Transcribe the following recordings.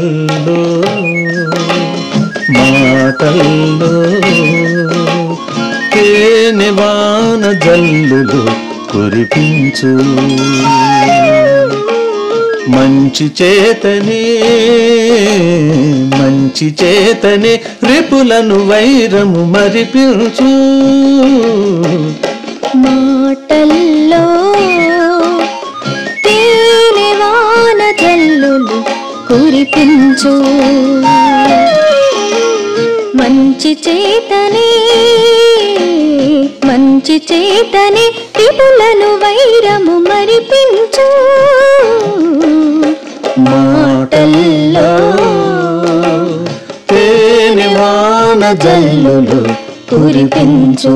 మాటల్లో మాటల్లో తేనె వాన జల్లులు కురిపించు మంచి చేతనే మంచి చేతనే రిపులను వైరము మరిపించు మాటల్లో తేనె వాన జల్లులు కురిపించు మంచి చేతనే మంచి చేతనే త్రిపులను వైరము మరిపించు మాటల్లో తేనె వాన జల్లులు కురిపించు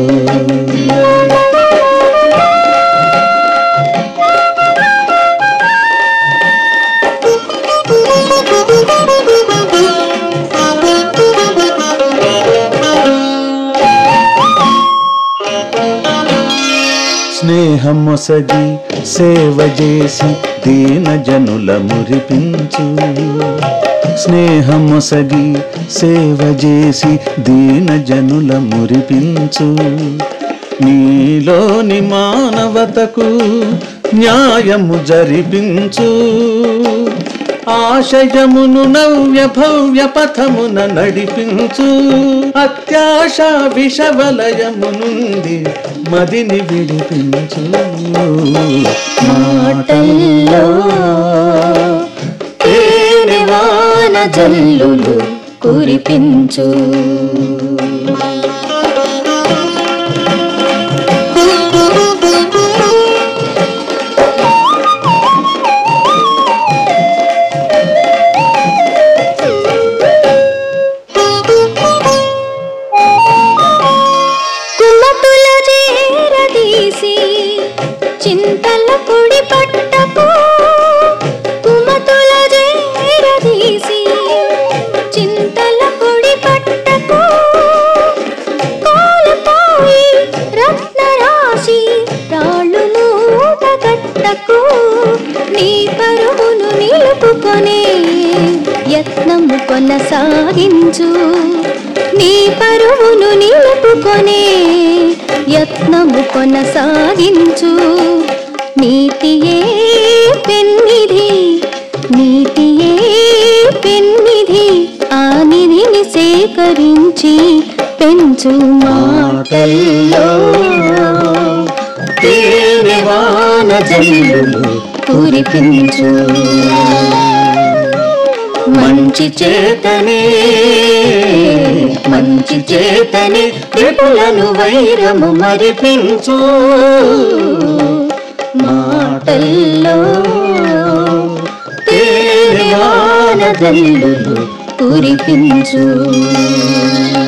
స్నేహమొసగి సేవ చేసి దీన జనుల మురిపించు స్నేహమొసగి సేవ చేసి దీన జనుల మురిపించు నీలోని మానవతకు న్యాయము జరిపించు ఆశయమును నవ్య భవ్య పథమున నడిపించు అత్యాశ విషవలయము నుండి మదిని విడిపించు మాటల్లో తేనె వాన జల్లులు కురిపించు కుమతుల చేరదీసి చింతల పొడి పట్టకు కుమతుల చేరదీసి చింతల పొడి పట్టకు కోల్పోయి రత్నరాశి రాళ్ళు మూట కట్టకు నీ పరుగును నిలుపుకొనే యత్నము కొనసాగించు నీ పరువును నిలుపుకొనే యత్నము కొనసాగించు నీతియే పెన్నిధి నీతియే పెన్నిధి ఆ నిధిని సేకరించి పెంచు మాటల్లో తేనె వాన జల్లులు కురిపించు మంచి చేతనే మంచి చేతనే త్రిపులను వైరము మరిపించు మాటల్లో తేనె వాన జల్లులు కురిపించు